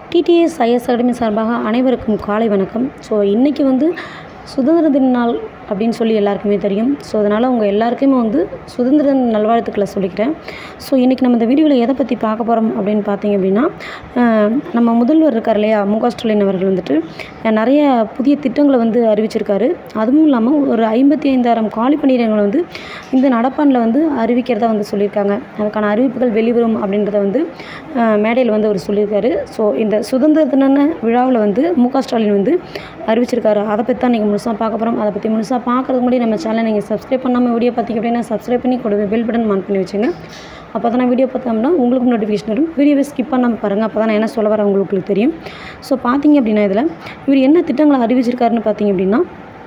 TDS IS academy சார்பாக அனைவருக்கும் காலை வணக்கம் ஸோ இன்றைக்கி வந்து சுதந்திர தின நாள் அப்படின்னு சொல்லி எல்லாருக்குமே தெரியும் ஸோ அதனால் உங்கள் எல்லாருக்குமே வந்து சுதந்திர தின நல்வாழ்த்துக்களை சொல்லிக்கிறேன் ஸோ இன்றைக்கி நம்ம இந்த வீடியோவில் எதை பற்றி பார்க்க போகிறோம் அப்படின்னு பார்த்தீங்க அப்படின்னா அஹ், நம்ம முதல்வர் இருக்கார் இல்லையா மு க ஸ்டாலின் அவர்கள் வந்துட்டு அஹ், நிறைய புதிய திட்டங்களை வந்து அறிவிச்சிருக்காரு அதுவும் இல்லாமல் ஒரு ஐம்பத்தி ஐந்தாயிரம் காலி பணியிடங்களை வந்து இந்த நடப்பாண்டில் வந்து அறிவிக்கிறதா வந்து சொல்லியிருக்காங்க அதுக்கான அறிவிப்புகள் வெளிவரும் அப்படின்றத வந்து அஹ், மேடையில் வந்து அவர் சொல்லியிருக்காரு ஸோ இந்த சுதந்திர தின விழாவில் வந்து மு க ஸ்டாலின் வந்து அறிவிச்சிருக்காரு அதை பற்றி தான் நீங்கள் முழுசாக பார்க்க போகிறோம் அதை பற்றி முழுசாக பார்க்கறதுக்கு முன்னாடி நம்ம சேனலை நீங்கள் சப்ஸ்கிரைப் பண்ணாமல் வீடியோ பார்த்தீங்க அப்படின்னா சப்ஸ்கிரைப் பண்ணி கொடுங்க பெல் பட்டன் ஆன் பண்ணி வச்சுங்க அப்போ தான் நான் வீடியோ பார்த்தோம்னா உங்களுக்கு நோட்டிஃபிகேஷன் வரும் வீடியோவை ஸ்கிப் பண்ணாமல் பாருங்கள் அப்போ தான் நான் என்ன சொல்ல வரேன் உங்களுக்கு தெரியும் ஸோ பார்த்தீங்க அப்படின்னா இதில் இவர் என்ன திட்டங்களை அறிவிச்சிருக்காருன்னு பார்த்தீங்க அப்படின்னா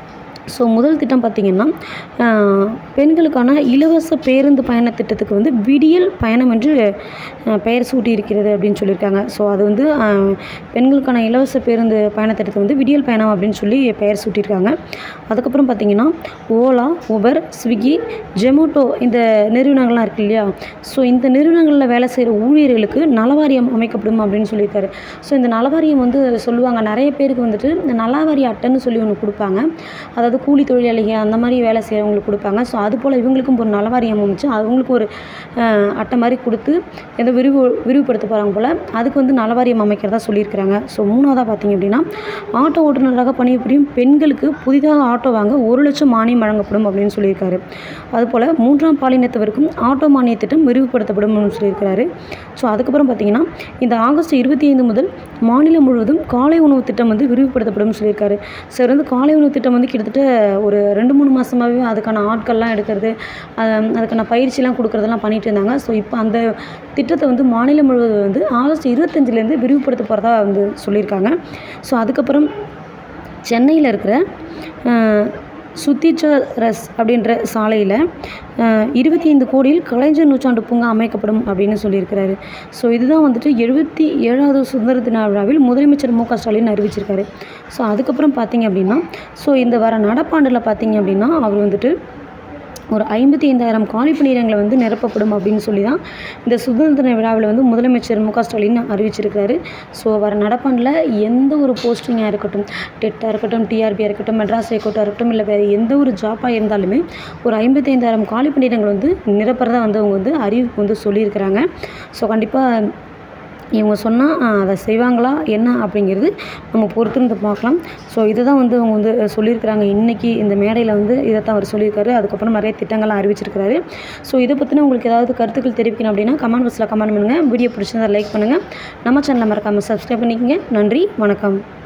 ஸோ முதல் திட்டம் பார்த்திங்கன்னா ஆஹ், பெண்களுக்கான இலவச பேருந்து பயண திட்டத்துக்கு வந்து விடியல் பயணம் என்று ஆஹ், பெயர் சூட்டி இருக்கிறது அப்படின்னு சொல்லியிருக்காங்க ஸோ அது வந்து ஆஹ், பெண்களுக்கான இலவச பேருந்து பயண திட்டத்தை வந்து விடியல் பயணம் அப்படின்னு சொல்லி பெயர் சூட்டியிருக்காங்க அதுக்கப்புறம் பார்த்திங்கன்னா ஓலா உபர் ஸ்விக்கி ஜெமோட்டோ இந்த நிறுவனங்கள்லாம் இருக்கு இல்லையா ஸோ இந்த நிறுவனங்களில் வேலை செய்கிற ஊழியர்களுக்கு நலவாரியம் அமைக்கப்படும் அப்படின்னு சொல்லியிருக்காரு ஸோ இந்த நலவாரியம் வந்து சொல்லுவாங்க நிறைய பேருக்கு வந்துட்டு இந்த நலவாரிய அட்டைன்னு சொல்லி ஒன்று கொடுப்பாங்க அதாவது கூலி தொழிலாளிகள் அந்த மாதிரி வேலை செய்கிறவங்களுக்கு கொடுப்பாங்க ஸோ அது போல் இவங்களுக்கும் ஒரு நலவாரியம் அமைச்சு அவங்களுக்கு ஒரு அஹ், அட்டை மாதிரி கொடுத்து ஏதோ விரிவு விரிவுபடுத்த போகிறாங்க போல் அதுக்கு வந்து நலவாரியம் அமைக்கிறதா சொல்லியிருக்கிறாங்க ஸோ மூணாவதாக பார்த்தீங்க அப்படின்னா ஆட்டோ ஓட்டுநராக பணிபுரியும் பெண்களுக்கு புதிதாக ஆட்டோ வாங்க ஒரு லட்சம் மானியம் வழங்கப்படும் அப்படின்னு சொல்லியிருக்காரு அதுபோல் மூன்றாம் பாலினத்தவருக்கும் ஆட்டோ மானிய திட்டம் விரிவுபடுத்தப்படும் அப்படின்னு சொல்லியிருக்கிறாரு ஸோ அதுக்கப்புறம் பார்த்தீங்கன்னா இந்த ஆகஸ்ட் இருபத்தி ஐந்து முதல் மாநிலம் முழுவதும் காலை உணவு திட்டம் வந்து விரிவுபடுத்தப்படும் சொல்லியிருக்காரு சார் வந்து காலை உணவு திட்டம் வந்து கிட்டத்தட்ட ஒரு ரெண்டு மூணு மாதமாகவே அதுக்கான ஆட்கள்லாம் எடுக்கிறது அஹ், அதுக்கான பயிற்சிலாம் கொடுக்குறதெல்லாம் பண்ணிட்டு இருந்தாங்க ஸோ இப்போ அந்த திட்டத்தை வந்து மாநிலம் முழுவதும் வந்து ஆகஸ்ட் இருபத்தஞ்சிலேருந்து விரிவுபடுத்த போகிறதா வந்து சொல்லியிருக்காங்க ஸோ அதுக்கப்புறம் சென்னையில் இருக்கிற அஹ், சுத்திச்சரஸ் அப்படின்ற சாலையில் இருபத்தி ஐந்து கோடியில் கலைஞர் நூற்றாண்டு பூங்கா அமைக்கப்படும் அப்படின்னு சொல்லியிருக்கிறாரு ஸோ இதுதான் வந்துட்டு எழுபத்தி ஏழாவது சுதந்திர தின விழாவில் முதலமைச்சர் மு க ஸ்டாலின் அறிவிச்சிருக்காரு ஸோ அதுக்கப்புறம் பார்த்தீங்க அப்படின்னா ஸோ இந்த வர நடப்பாண்டில் பார்த்தீங்க அப்படின்னா அவர் வந்துட்டு ஒரு ஐம்பத்தி ஐந்தாயிரம் காலி பணியிடங்களை வந்து நிரப்பப்படும் அப்படின்னு சொல்லி தான் இந்த சுதந்திர தின விழாவில் வந்து முதலமைச்சர் மு க ஸ்டாலின் அறிவிச்சிருக்காரு ஸோ வர நடப்பாண்டில் எந்த ஒரு போஸ்டிங்காக இருக்கட்டும் டெட்டாக இருக்கட்டும் டிஆர்பியாக இருக்கட்டும் மெட்ராஸ் ஹைகோர்ட்டாக இருக்கட்டும் இல்லை வேறு எந்த ஒரு ஜாப்பாக இருந்தாலுமே ஒரு ஐம்பத்தி ஐந்தாயிரம் காலி பணியிடங்கள் வந்து நிரப்புறதா வந்து அவங்க வந்து அறிவிப்பு வந்து சொல்லியிருக்கிறாங்க ஸோ கண்டிப்பாக இவங்க சொன்னால் அதை செய்வாங்களா என்ன அப்படிங்கிறது நம்ம பொறுத்திருந்து பார்க்கலாம் ஸோ இதை தான் வந்து அவங்க வந்து சொல்லியிருக்கிறாங்க இன்றைக்கி இந்த மேடையில் வந்து இதை தான் அவர் சொல்லியிருக்காரு அதுக்கப்புறம் நிறைய திட்டங்கள்லாம் அறிவிச்சிருக்கிறாரு ஸோ இதை பற்றின உங்களுக்கு ஏதாவது கருத்துக்கள் தெரிவிக்கணும் அப்படின்னா கமெண்ட் பாக்ஸில் கமெண்ட் பண்ணுங்கள் வீடியோ பிடிச்சிருந்தா லைக் பண்ணுங்கள் நம்ம சேனலை மறக்காமல் சப்ஸ்கிரைப் பண்ணிக்கங்க நன்றி வணக்கம்